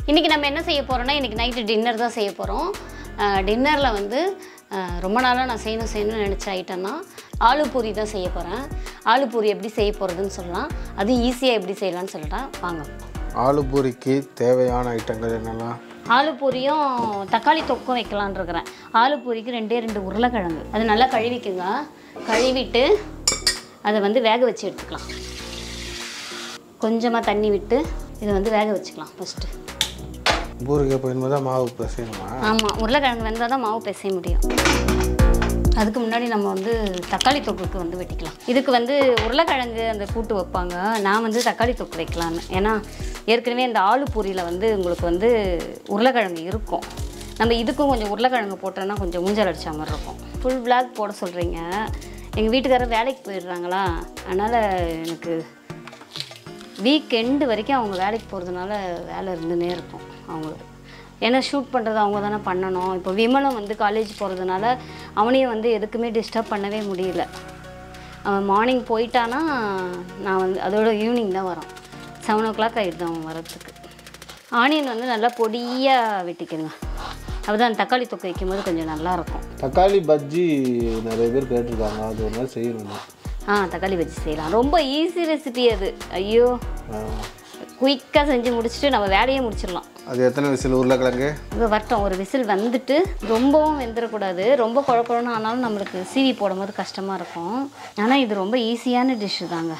இன்றைக்கி நம்ம என்ன செய்ய போகிறோம்னா இன்றைக்கி நைட்டு டின்னர் தான் செய்ய போகிறோம் டின்னரில் வந்து அஹ், ரொம்ப நாளாக நான் செய்யணும் செய்யணும்னு நினச்ச ஐட்டம் தான் ஆலு பூரி தான் செய்ய போகிறேன் ஆலு பூரி எப்படி செய்ய போகிறதுன்னு சொல்லலாம் அது ஈஸியாக எப்படி செய்யலாம்னு சொல்லலாம் வாங்க ஆலு பூரிக்கு தேவையான ஐட்டங்கள் என்னெல்லாம் ஆலு பூரியும் தக்காளி தொக்கும் வைக்கலான்னு இருக்கிறேன் ஆலு பூரிக்கு ரெண்டே ரெண்டு உருளைக்கிழங்கு அது நல்லா கழுவிக்குங்க கழுவிட்டு அதை வந்து வேக வச்சு எடுத்துக்கலாம் கொஞ்சமாக தண்ணி விட்டு இதை வந்து வேக வச்சுக்கலாம் ஃபஸ்ட்டு பூரிக்கு போயிடும்போது தான் மாவு பிசையணுமா ஆமாம் உருளைக்கிழங்கு வெந்தால் தான் மாவு பிசைய முடியும் அதுக்கு முன்னாடி நம்ம வந்து தக்காளி தொக்குக்கு வந்து வெட்டிக்கலாம் இதுக்கு வந்து உருளைக்கிழங்கு அந்த கூட்டு வைப்பாங்க நான் வந்து தக்காளி தொக்கு வைக்கலான்னு ஏன்னா ஏற்கனவே இந்த ஆலு பூரியில் வந்து உங்களுக்கு வந்து உருளைக்கிழங்கு இருக்கும் நம்ம இதுக்கும் கொஞ்சம் உருளைக்கிழங்கு போட்டோன்னா கொஞ்சம் ஊஞ்சல் அடிச்ச மாதிரி இருக்கும் ஃபுல் பிளாக் போட சொல்கிறீங்க எங்கள் வீட்டுக்காரர் வேலைக்கு போயிடுறாங்களா அதனால் எனக்கு வீக் எண்டு வரைக்கும் அவங்க வேலைக்கு போகிறதுனால வேலை இருந்துன்னே இருக்கும் அவங்களுக்கு ஏன்னா ஷூட் பண்ணுறது அவங்க தானே பண்ணணும் இப்போ விமலும் வந்து காலேஜ் போகிறதுனால அவனையும் வந்து எதுக்குமே டிஸ்டர்ப் பண்ணவே முடியல அவன் மார்னிங் போயிட்டானா நான் வந்து அதோட ஈவினிங் தான் வரோம் செவன் ஓ கிளாக் ஆகிடுது அவன் வரத்துக்கு ஆனியன் வந்து நல்லா பொடியாக வெட்டிக்கணுங்க அப்பதான் தக்காளி தொக்கு வைக்கும்போது கொஞ்சம் நல்லாயிருக்கும் தக்காளி பஜ்ஜி நிறைய பேர் கேட்டிருக்காங்க அது ஒரு நாள் செய்யணும் ஆ தக்காளி வச்சு செய்யலாம் ரொம்ப ஈஸி ரெசிபி அது ஐயோ குயிக்காக செஞ்சு முடிச்சுட்டு நம்ம வேலையே முடிச்சிடலாம் அது எத்தனை விசில் உருளைக்கிழங்கு இப்போ வரட்டும் ஒரு விசில் வந்துட்டு ரொம்பவும் வெந்துடக்கூடாது ரொம்ப குழ குழன்னு ஆனாலும் நம்மளுக்கு சீவி போடும்போது கஷ்டமாக இருக்கும் ஆனால் இது ரொம்ப ஈஸியான டிஷ்ஷு தாங்க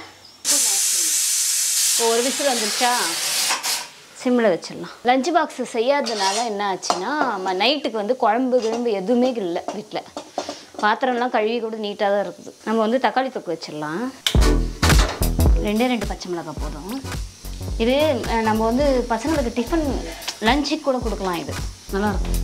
இப்போ ஒரு விசில் வந்துருச்சா சிம்மில் வச்சிடலாம் லஞ்ச் பாக்ஸ் செய்யாததுனால என்ன ஆச்சுன்னா நம்ம நைட்டுக்கு வந்து குழம்பு கிழம்பு எதுவுமே இல்லை வீட்டில் பாத்திரம்லாம் கழுவி கூட நீட்டாக தான் இருக்குது நம்ம வந்து தக்காளி தொக்கு வச்சிடலாம் ரெண்டே ரெண்டு பச்சை மிளகாய் போதும் இது அஹ், நம்ம வந்து பசங்களுக்கு டிஃபன் லஞ்சுக்கு கூட கொடுக்கலாம் இது நல்லாயிருக்கும்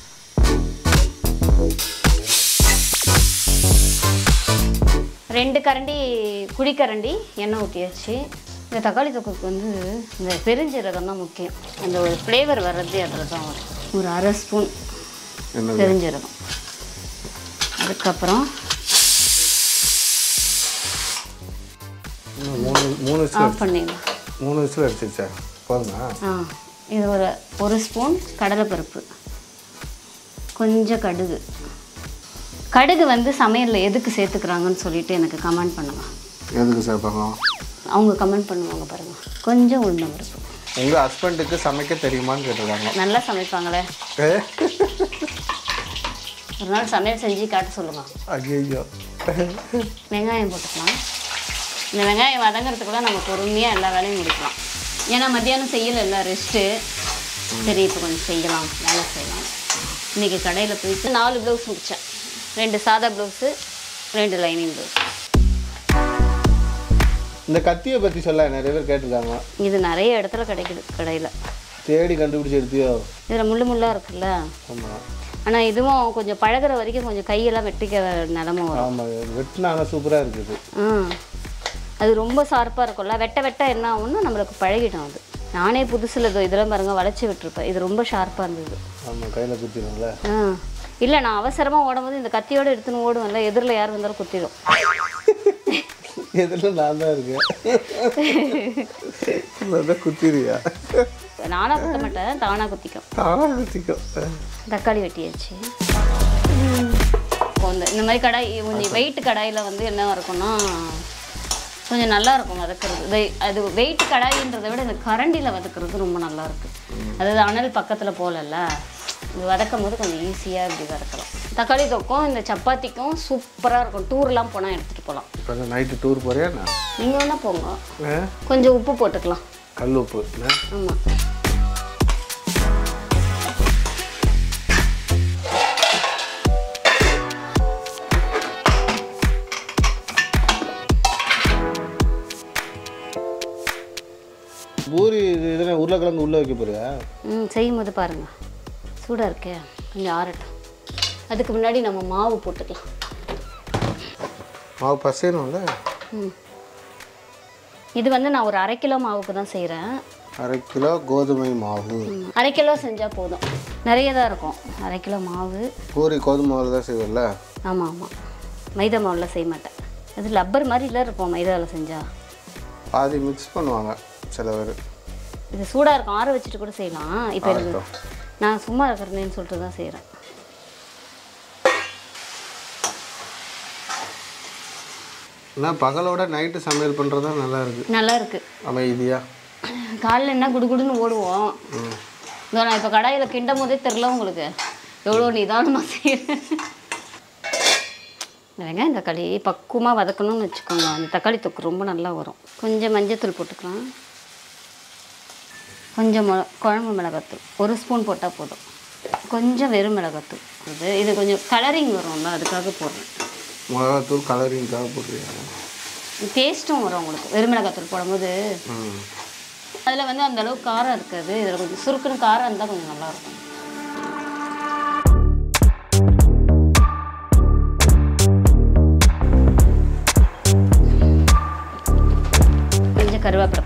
ரெண்டு கரண்டி குழிக்கரண்டி எண்ணெய் ஊற்றியாச்சு இந்த தக்காளி தொக்குக்கு வந்து இந்த பெருஞ்சீரகம் தான் முக்கியம் அந்த ஒரு ஃப்ளேவர் வர்றது அதில் தான் வரும் ஒரு அரை ஸ்பூன் என்னது பெருஞ்சீரகம் அதுக்கப்புறம் இன்னும் மூணு மூணு விசில் ஆஃப் பண்ணிடலாம் மூணு விசில் அடிச்சிருச்சா போதுமா ஆ இது ஒரு ஒரு ஸ்பூன் கடலைப்பருப்பு கொஞ்சம் கடுகு கடுகு வந்து சமையலில் எதுக்கு சேர்த்துக்கிறாங்கன்னு சொல்லிட்டு எனக்கு கமெண்ட் பண்ணுங்க எதுக்கு சேர்ப்பாங்க அவங்க கமெண்ட் பண்ணுவாங்க பாருங்க கொஞ்சம் உளுந்தம் பருப்பு உங்கள் ஹஸ்பண்டுக்கு சமைக்க தெரியுமான்னு கேட்டிருக்காங்க நல்லா சமைப்பாங்களே ஏ ஒரு நாள் சமையல் செஞ்சு காட்ட சொல்லுங்க ஐயோ வெங்காயம் போட்டுக்கலாம் இந்த வெங்காயம் வதங்குறதுக்குள்ள நம்ம பொறுமையாக எல்லா வேலையும் முடிக்கலாம் ஏன்னா மத்தியானம் செய்யலைல்ல ரெஸ்ட்டு சரி இப்போ கொஞ்சம் செய்யலாம் வேலை செய்யலாம் இன்றைக்கி கடையில் போயிட்டு நாலு ப்ளவுஸ் முடித்தேன் ரெண்டு சாதா ப்ளவுஸு ரெண்டு லைனிங் ப்ளவுஸ் இந்த கத்தியை பற்றி சொல்ல நிறைய பேர் கேட்டிருக்காங்க இது நிறைய இடத்துல கிடைக்குது கடையில் தேடி கண்டுபிடிச்சி எடுத்தியோ இதில் முள்ளு முள்ளாக இருக்குல்ல ஆமாம் ஆனால் இதுவும் கொஞ்சம் பழகுற வரைக்கும் கொஞ்சம் கையெல்லாம் வெட்டிக்க நிலமை வரும் ஆமாம் வெட்டினா ஆனால் சூப்பராக இருக்குது ஆ அது ரொம்ப ஷார்ப்பாக இருக்கும்ல வெட்ட வெட்ட என்ன ஆகும்னா நம்மளுக்கு பழகிடும் அது நானே புதுசில் இது இதெல்லாம் பாருங்க வளைச்சி விட்டுருப்பேன் இது ரொம்ப ஷார்ப்பாக இருந்தது ஆமாம் கையில் குத்திடும்ல ஆ இல்லை நான் அவசரமாக ஓடும்போது இந்த கத்தியோடு எடுத்துன்னு ஓடுவேன்ல எதிரில் யார் வந்தாலும் குத்திடும் எதில் நான் தான் இருக்கேன் நான் தான் குத்திடுவியா நானாக குத்த மாட்டேன் தானாக குத்திக்கும் தானாக குத்திக்கும் தக்காளி வெட்டியாச்சு இப்போ இந்த இந்த மாதிரி கடாய் கொஞ்சம் வெயிட் கடாயில் வந்து என்ன இருக்கும்னா கொஞ்சம் நல்லா இருக்கும் வதக்குறது வெய்- அது வெயிட் கடாயின்றதை விட இந்த கரண்டியில் வதக்குறது ரொம்ப நல்லா இருக்கு அதாவது அனல் பக்கத்தில் போகலல்ல இது வதக்கும் போது கொஞ்சம் ஈஸியாக இப்படி வதக்கலாம் தக்காளி தொக்கும் இந்த சப்பாத்திக்கும் சூப்பராக இருக்கும் டூர்லாம் போனால் எடுத்துகிட்டு போகலாம் இப்போ நைட்டு டூர் போறியா என்ன நீங்கள் வேணா போங்க ஆ? கொஞ்சம் உப்பு போட்டுக்கலாம் கல் உப்பு என்ன? ஆமாம் பூரி இது இதில் உருளைக்கிழங்கு உள்ளே வைக்க போறியா ம் செய்யும் போது பாருங்க சூடாக இருக்கே கொஞ்சம் ஆறட்டும் அதுக்கு முன்னாடி நம்ம மாவு போட்டுக்கலாம் மாவு பசையணும்ல ம் இது வந்து நான் ஒரு அரை கிலோ மாவுக்கு தான் செய்கிறேன் அரை கிலோ கோதுமை மாவு அரை கிலோ செஞ்சால் போதும் நிறைய தான் இருக்கும் அரை கிலோ மாவு பூரி கோதுமை மாவு தான் செய்வல்ல ஆமாம் ஆமாம் மைதா மாவில் செய்ய மாட்டேன் அது லப்பர் மாதிரிலாம் இருக்கும் மைதாவில் செஞ்சால் பாதி மிக்ஸ் பண்ணுவாங்க சில பேர் இது சூடாக இருக்கும் ஆற வச்சுட்டு கூட செய்யலாம் இப்போ இது ஆகட்டும். நான் சும்மா இருக்கிறேன்னு சொல்லிட்டு தான் செய்கிறேன் ஆனால் பகலோட நைட்டு சமையல் பண்ணுறது தான் நல்லா இருக்கு நல்லா இருக்குது அமைதியாக காலைல என்ன குடுகுடுன்னு ஓடுவோம் இதோ நான் இப்போ கடாயில் கிண்டும் போதே தெரில உங்களுக்கு எவ்வளோ நிதானமாக செய்கிறேன் இந்த வெங்காயம் தக்காளி பக்குவமாக வதக்கணும்னு வச்சுக்கோங்க அந்த தக்காளி தொக்கு ரொம்ப நல்லா வரும் கொஞ்சம் மஞ்சத்தூள் போட்டுக்கலாம் கொஞ்சம் மொ குழம்பு மிளகாத்தூள் ஒரு ஸ்பூன் போட்டால் போதும் கொஞ்சம் வெறும் மிளகாத்தூள் இது இது கொஞ்சம் கலரிங் வரும்ல அதுக்காக போடுறேன் மிளகாத்தூள் கலரிங்காக போட்டுருக்காங்க டேஸ்ட்டும் வரும் உங்களுக்கு வெறும் மிளகாத்தூள் போடும்போது ம் அதில் வந்து அந்த அளவுக்கு காரம் இருக்காது இதில் கொஞ்சம் சுருக்குன்னு காரம் இருந்தால் கொஞ்சம் நல்லாயிருக்கும் கொஞ்சம் கருவேப்பிலை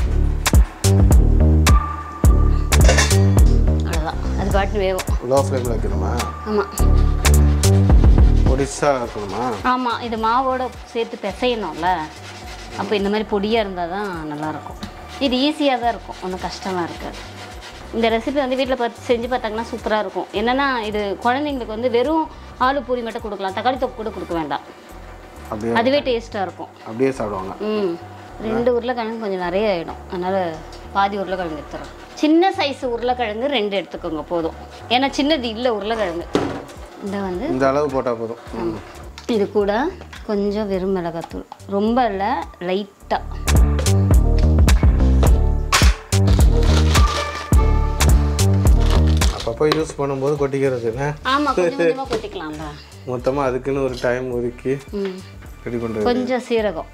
அவ்வளோதான் அது பாட்டு வேகும் லோ ஃப்ளேமில் வைக்கணுமா ஆமாம் பொடிசாக இருக்கணுமா ஆமாம் இது மாவோட சேர்த்து பிசையணும்ல அப்போ இந்த மாதிரி பொடியாக இருந்தால் தான் நல்லாயிருக்கும் இது ஈஸியாக தான் இருக்கும் ஒன்றும் கஷ்டமாக இருக்காது இந்த ரெசிபி வந்து வீட்டில் பார்த்து செஞ்சு பார்த்தாங்கன்னா சூப்பராக இருக்கும் என்னென்னா இது குழந்தைங்களுக்கு வந்து வெறும் ஆலு பூரி மட்டும் கொடுக்கலாம் தக்காளி தொக்கு கூட கொடுக்க வேண்டாம் அப்படியே அதுவே டேஸ்ட்டாக இருக்கும் அப்படியே சாப்பிடுவாங்க ம் ரெண்டு உருளைக்கிழங்கு கொஞ்சம் நிறைய ஆகிடும் அதனால் பாதி உருளைக்கிழங்கு எடுத்துறோம் சின்ன சைஸ் உருளைக்கிழங்கு ரெண்டு எடுத்துக்கோங்க போதும் ஏன்னா சின்னது இல்லை உருளைக்கிழங்கு இந்த வந்து இந்த அளவு போட்டால் போதும் ம். இது கூட கொஞ்சம் வெறும் மிளகாத்தூள் ரொம்ப இல்லை லைட்டாக அப்பப்போ யூஸ் பண்ணும்போது கொட்டிக்கிறதுன்னு ஆமாம் கொஞ்சம் கொஞ்சமாக கொட்டிக்கலாம்ல மொத்தமாக அதுக்குன்னு ஒரு டைம் ஒதுக்கி ம் ரெடி பண்ணுறது கொஞ்சம் சீரகம்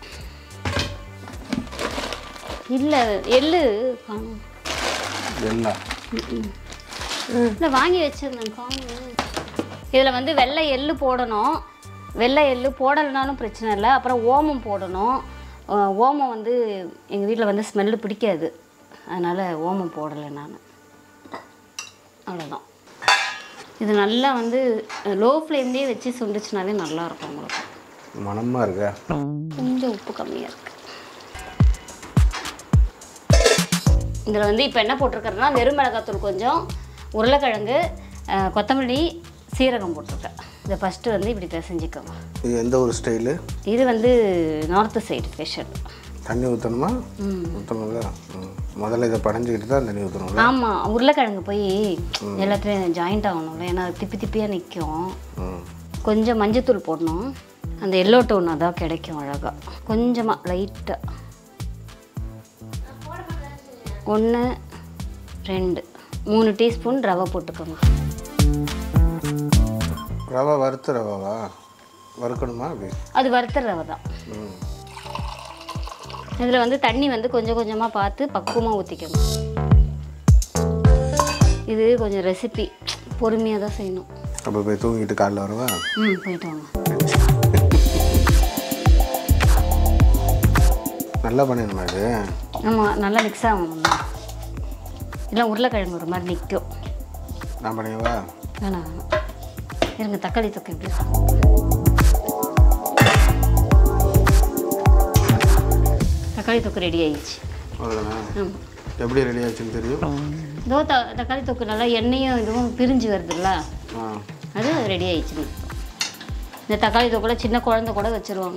இல்லை எள்ளு காணும் எல்லாம் இல்லை வாங்கி வச்சிருந்தேன் காணும் இதில் வந்து வெள்ளை எள்ளு போடணும் வெள்ளை எள்ளு போடலைனாலும் பிரச்சனை இல்லை அப்புறம் ஓமம் போடணும் அஹ் ஓமம் வந்து எங்கள் வீட்டில் வந்து ஸ்மெல்லு பிடிக்காது அதனால் ஓமம் போடலை நான் அவ்வளோதான் இது நல்லா வந்து லோ ஃப்ளேம்லேயே வச்சு சுண்டுச்சுனாலே நல்லாயிருக்கும் உங்களுக்கு மனமாக இருக்கா கொஞ்சம் உப்பு கம்மியாக இருக்கு இதில் வந்து இப்போ என்ன போட்டிருக்கறேன்னா வெறும் மிளகாத்தூள் கொஞ்சம் உருளைக்கிழங்கு அஹ், கொத்தமல்லி சீரகம் போட்டிருக்கேன் இதை ஃபஸ்ட்டு வந்து இப்படி பிசைஞ்சிக்கோங்க இது எந்த ஒரு ஸ்டைலு இது வந்து நார்த்து சைடு ஸ்பெஷல் தண்ணி ஊற்றணுமா ஊற்றணும்ல ம். முதல்ல இதை படைஞ்சிக்கிட்டு தான் தண்ணி ஊற்றணும்ல ஆமாம் உருளைக்கிழங்கு போய் எல்லாத்துலேயும் ஜாயிண்ட் ஆகணும்ல ஏன்னா அது திப்பி திப்பியாக நிற்கும் ம் கொஞ்சம் மஞ்சத்தூள் போடணும் அந்த எல்லோ டோன் அதான் கிடைக்கும் அழகாக கொஞ்சமாக லைட்டாக ஒன்று ரெண்டு மூணு டீஸ்பூன் ரவை போட்டுக்கோங்க ரவை வறுத்த ரவாவா வறுக்கணுமா அப்படி அது வறுத்த ரவை தான் ம் இதில் வந்து தண்ணி வந்து கொஞ்சம் கொஞ்சமாக பார்த்து பக்குவமாக ஊற்றிக்கணும் இது கொஞ்சம் ரெசிபி பொறுமையாக தான் செய்யணும் அப்போ போய் தூங்கிட்டு காலைல வருவா ம் போயிட்டு வாங்க நல்லா பண்ணிடணுமா இது ஆமாம் நல்லா மிக்ஸ் ஆகணும் இல்லை உருளைக்கிழங்கு ஒரு மாதிரி நிற்கும் நான் பண்ணியவா வேணாம் வேணாம் இருங்க தக்காளி தொக்கு எப்படி இருக்கும் தக்காளி தொக்கு ரெடி ஆயிடுச்சு அவ்வளோதானே ஆமாம் எப்படி ரெடி ஆச்சுன்னு தெரியும் இதோ த தக்காளி தொக்கு நல்லா எண்ணெயும் இதுவும் பிரிஞ்சு வருதுல்ல ஆ அது ரெடி ஆயிடுச்சுன்னு இந்த தக்காளி தொக்குல சின்ன குழந்தை கூட வச்சுருவாங்க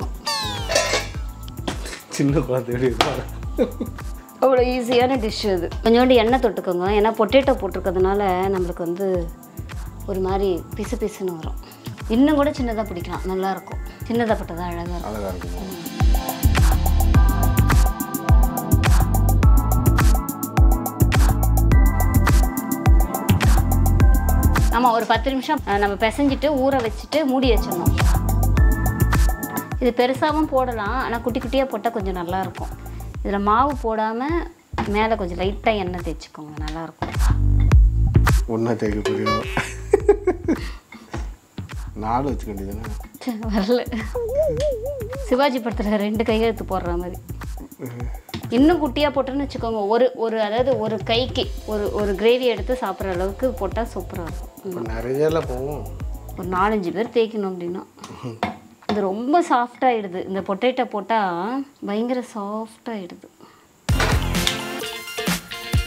சின்ன குழந்தை எப்படி இருப்பாங்க அவ்வளோ ஈஸியான டிஷ் இது கொஞ்சோண்டு எண்ணெய் தொட்டுக்கோங்க ஏன்னா பொட்டேட்டோ போட்டிருக்கிறதுனால நம்மளுக்கு வந்து ஒரு மாதிரி பிசு பிசுன்னு வரும் இன்னும் கூட சின்னதாக பிடிக்கலாம் நல்லாயிருக்கும் சின்னதாக பட்டதாக அழகாக இருக்கும் அழகாக இருக்கும் ஆமாம் ஒரு பத்து நிமிஷம் அஹ், நம்ம பிசைஞ்சிட்டு ஊற வச்சுட்டு மூடி வச்சிடணும் இது பெருசாகவும் போடலாம் ஆனால் குட்டி குட்டியாக போட்டால் கொஞ்சம் நல்லாயிருக்கும் இதில் மாவு போடாமல் மேலே கொஞ்சம் லைட்டாக எண்ணெய் தேய்ச்சிக்கோங்க நல்லாயிருக்கும் ஒன்றா தேய்க்க புரியும் நாலு வச்சுக்க வேண்டியதுதானே வரல சிவாஜி படத்தில் ரெண்டு கையெழுத்து போடுற மாதிரி இன்னும் குட்டியாக போட்டோன்னு வச்சுக்கோங்க ஒரு ஒரு அதாவது ஒரு கைக்கு ஒரு ஒரு கிரேவி எடுத்து சாப்பிட்ற அளவுக்கு போட்டால் சூப்பராக இருக்கும் இப்போ நிறையலாம் போகும் ஒரு நாலஞ்சு பேர் தேய்க்கணும் அப்படின்னா இது ரொம்ப சாஃப்டாகிடுது இந்த பொட்டேட்டோ போட்டால் பயங்கர சாஃப்டாகிடுது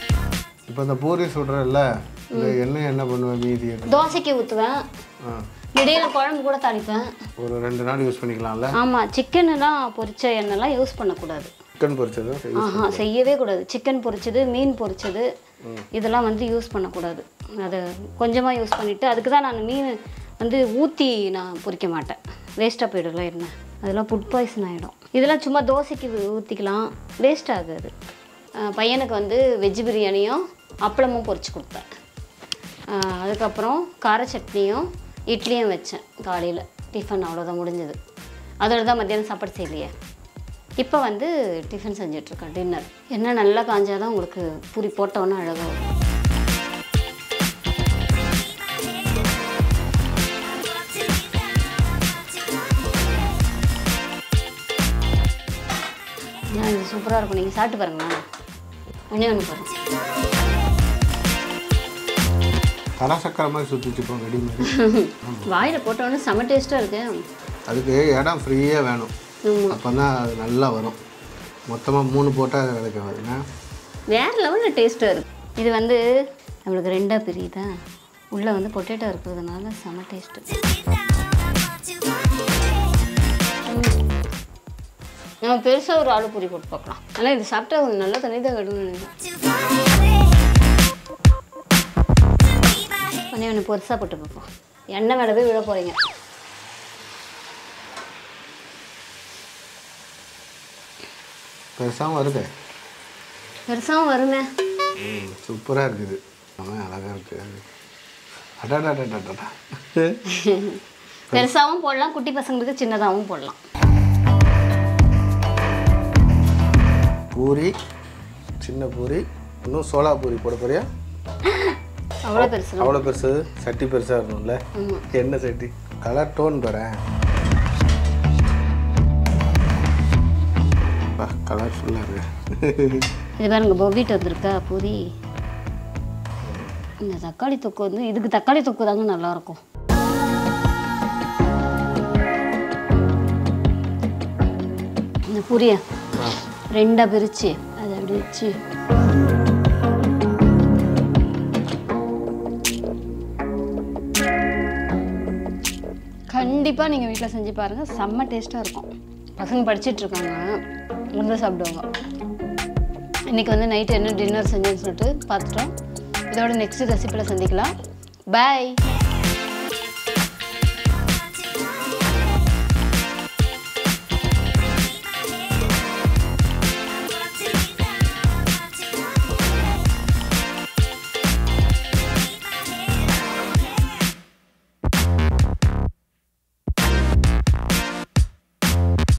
இப்போ இந்த பூரி சுடுறல்ல இந்த எண்ணெய் என்ன பண்ணுவேன் மீதி எண்ணெய்? தோசைக்கு ஊற்றுவேன் ஆ இடையில குழம்பு கூட தாளிப்பேன் ஒரு ரெண்டு நாள் யூஸ் பண்ணிக்கலாம்ல ஆமாம் சிக்கன்லாம் பொரிச்ச எண்ணெய்லாம் யூஸ் பண்ணக்கூடாது சிக்கன் பொரிச்சது ஆஹா செய்யவே கூடாது சிக்கன் பொரிச்சது மீன் பொரிச்சது இதெல்லாம் வந்து யூஸ் பண்ணக்கூடாது அதை கொஞ்சமாக யூஸ் பண்ணிவிட்டு அதுக்கு தான் நான் மீன் வந்து ஊற்றி நான் பொரிக்க மாட்டேன் வேஸ்ட்டாக போயிடும்ல எண்ணெய் அதெல்லாம் ஃபுட் பாய்சன் ஆகிடும் இதெல்லாம் சும்மா தோசைக்கு ஊற்றிக்கலாம் வேஸ்ட் ஆகாது ஆஹ் பையனுக்கு வந்து வெஜ் பிரியாணியும் அப்பளமும் பொரிச்சு கொடுத்தேன் ஆஹ் அதுக்கப்புறம் கார சட்னியும் இட்லியும் வச்சேன் காலையில் டிஃபன் அவ்வளோதான் முடிஞ்சது அதோட தான் மத்தியானம் சாப்பாடு செய்யலையே இப்போ வந்து டிஃபன் செஞ்சிட்ருக்கேன் டின்னர் என்ன நல்லா காஞ்சாதான் உங்களுக்கு பூரி போட்டோன்னே அழகாக வரும் ஏன் இது சூப்பராக இருக்கும் நீங்கள் சாப்பிட்டு பாருங்களேன் ஒன்றே ஒன்று பாருங்க தர சக்கரை மாதிரி சுற்றி வச்சுப்போம் வெடி மாதிரி வாயில் போட்டோன்னே செம்ம டேஸ்ட்டாக இருக்கு அதுக்கு இடம் ஃப்ரீயாக வேணும் ஆமாம் அப்போ தான் அது நல்லா வரும் மொத்தமாக மூணு போட்டால் அது விளக்க வருதுன்னா வேறு லெவலில் டேஸ்ட்டாக இருக்கு இது வந்து நம்மளுக்கு ரெண்டாக பிரியுதா உள்ளே வந்து பொட்டேட்டோ இருக்கிறதுனால செம டேஸ்ட்டு நம்ம பெருசாக ஒரு ஆளு பூரி போட்டு பார்க்கலாம் ஆனால் இது சாப்பிட்டா கொஞ்சம் நல்லா தண்ணி தான் கட்டணும்னு நினைக்கிறேன் கொஞ்சம் ஒன்று பெருசாக போட்டு பார்ப்போம் எண்ணெய் மேலே போய் விழ போகிறீங்க பெருசாகவும் வருது பெருசாகவும் வருமே சூப்பராக இருக்குது ஆமாம் அழகாக இருக்குது அடாடாடாடாடா பெருசாகவும் போடலாம் குட்டி பசங்களுக்கு சின்னதாகவும் போடலாம் பூரி சின்ன பூரி இன்னும் சோளா பூரி போட போறியா அவ்வளோ பெருசு அவ்வளோ பெருசு சட்டி பெருசாக இருக்கணும்ல ஆமாம் என்ன சட்டி கலர் டோன் பாரேன் கலர்ஃபுல்லாக இருக்கு இது பாருங்க பொபிட்டு வந்திருக்கா பூரி இந்த தக்காளி தொக்கு வந்து இதுக்கு தக்காளி தொக்கு தாங்க நல்லா இருக்கும் இந்த பூரியை ரெண்டா பிரிச்சு அதை அப்படி வச்சு கண்டிப்பாக நீங்கள் வீட்டில் செஞ்சு பாருங்கள் செம்ம டேஸ்ட்டாக இருக்கும் பசங்க படிச்சிட்டு இருக்காங்க வந்து சாப்பிடுவாங்க இன்றைக்கி வந்து நைட்டு என்ன டின்னர் செஞ்சேன்னு சொல்லிட்டு பார்த்துட்டோம் இதோட நெக்ஸ்ட் ரெசிப்பியில் சந்திக்கலாம் பாய்